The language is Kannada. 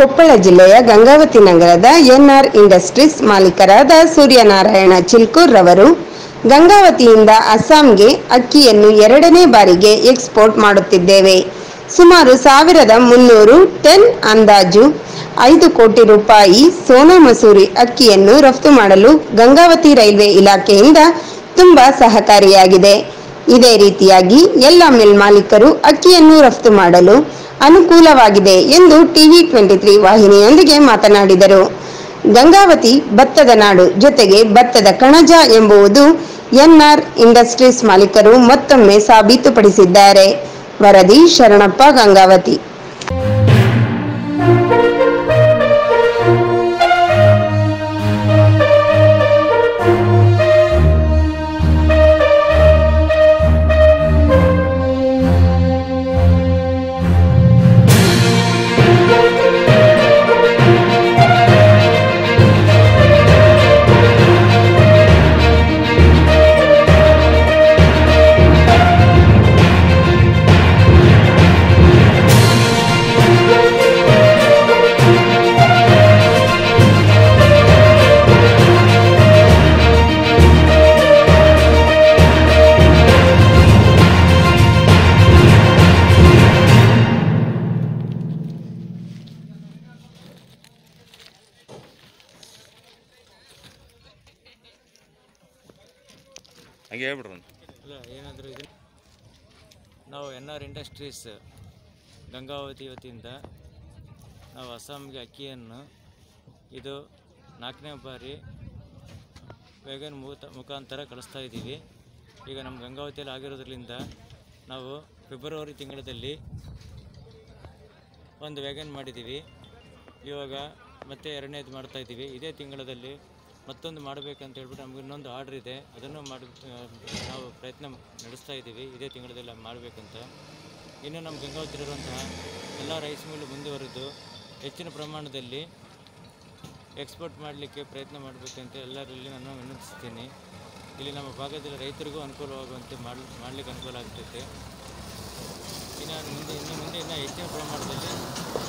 ಕೊಪ್ಪಳ ಜಿಲ್ಲೆಯ ಗಂಗಾವತಿ ನಗರದ ಎನ್ಆರ್ ಇಂಡಸ್ಟ್ರೀಸ್ ಮಾಲೀಕರಾದ ಸೂರ್ಯನಾರಾಯಣ ಚಿಲ್ಕೂರ್ ರವರು ಗಂಗಾವತಿಯಿಂದ ಅಸ್ಸಾಂಗೆ ಅಕ್ಕಿಯನ್ನು ಎರಡನೇ ಬಾರಿಗೆ ಎಕ್ಸ್ಪೋರ್ಟ್ ಮಾಡುತ್ತಿದ್ದೇವೆ ಸುಮಾರು ಸಾವಿರದ ಮುನ್ನೂರು ಟನ್ ಅಂದಾಜು ಐದು ಕೋಟಿ ರೂಪಾಯಿ ಸೋನಾ ಮಸೂರಿ ಅಕ್ಕಿಯನ್ನು ರಫ್ತು ಮಾಡಲು ಗಂಗಾವತಿ ರೈಲ್ವೆ ಇಲಾಖೆಯಿಂದ ತುಂಬಾ ಸಹಕಾರಿಯಾಗಿದೆ ಇದೇ ರೀತಿಯಾಗಿ ಎಲ್ಲ ಮಿಲ್ ಮಾಲೀಕರು ಅಕ್ಕಿಯನ್ನು ರಫ್ತು ಮಾಡಲು ಅನುಕೂಲವಾಗಿದೆ ಎಂದು ಟಿವಿ ಟ್ವೆಂಟಿ ತ್ರೀ ವಾಹಿನಿಯೊಂದಿಗೆ ಮಾತನಾಡಿದರು ಗಂಗಾವತಿ ಭತ್ತದ ನಾಡು ಜೊತೆಗೆ ಭತ್ತದ ಕಣಜ ಎಂಬುವುದು ಎನ್ಆರ್ ಇಂಡಸ್ಟ್ರೀಸ್ ಮಾಲೀಕರು ಮತ್ತೊಮ್ಮೆ ಸಾಬೀತುಪಡಿಸಿದ್ದಾರೆ ವರದಿ ಶರಣಪ್ಪ ಗಂಗಾವತಿ ಹಂಗೆ ಹೇಳ್ಬಿಡ್ರಿ ಒಂದು. ಇಲ್ಲ ಏನಾದರೂ ಇದು ನಾವು ಎನ್ ಆರ್ ಇಂಡಸ್ಟ್ರೀಸ್ ಗಂಗಾವತಿ ವತಿಯಿಂದ ನಾವು ಅಸ್ಸಾಂಗೆ ಅಕ್ಕಿಯನ್ನು ಇದು ನಾಲ್ಕನೇ ಬಾರಿ ವ್ಯಾಗನ್ ಮುಖ ಮುಖಾಂತರ ಕಳಿಸ್ತಾ ಇದ್ದೀವಿ ಈಗ ನಮ್ಮ ಗಂಗಾವತಿಯಲ್ಲಿ ಆಗಿರೋದ್ರಿಂದ ನಾವು ಫೆಬ್ರವರಿ ತಿಂಗಳಲ್ಲಿ ಒಂದು ವ್ಯಾಗನ್ ಮಾಡಿದ್ದೀವಿ ಇವಾಗ ಮತ್ತೆ ಎರಡನೇದು ಮಾಡ್ತಾ ಇದ್ದೀವಿ ಇದೇ ತಿಂಗಳಲ್ಲಿ ಮತ್ತೊಂದು ಮಾಡಬೇಕಂತ ಹೇಳ್ಬಿಟ್ಟು ನಮ್ಗೆ ಇನ್ನೊಂದು ಆರ್ಡ್ರ್ ಇದೆ ಅದನ್ನು ಮಾಡಿ ಆ, ನಾವು ಪ್ರಯತ್ನ ನಡೆಸ್ತಾ ಇದ್ದೀವಿ ಇದೇ ತಿಂಗಳಲ್ಲಿ ಮಾಡಬೇಕಂತ ಇನ್ನು ನಮ್ಮ ಗಂಗಾವತಿಲಿರುವಂತಹ ಎಲ್ಲ ರೈಸ್ ಮಿಲ್ ಮುಂದುವರೆದು ಹೆಚ್ಚಿನ ಪ್ರಮಾಣದಲ್ಲಿ ಎಕ್ಸ್ಪೋರ್ಟ್ ಮಾಡಲಿಕ್ಕೆ ಪ್ರಯತ್ನ ಮಾಡಬೇಕಂತ ಎಲ್ಲರಲ್ಲಿ ನಾನು ವಿನಂತಿಸ್ತೀನಿ ಇಲ್ಲಿ ನಮ್ಮ ಭಾಗದಲ್ಲಿ ರೈತರಿಗೂ ಅನುಕೂಲವಾಗುವಂತೆ ಮಾಡ್ ಮಾಡಲಿಕ್ಕೆ ಅನುಕೂಲ ಆಗ್ತೈತೆ ಇನ್ನು ಮುಂದೆ ಇನ್ನು ಮುಂದೆ ಇನ್ನೂ ಹೆಚ್ಚಿನ ಪ್ರಮಾಣದಲ್ಲಿ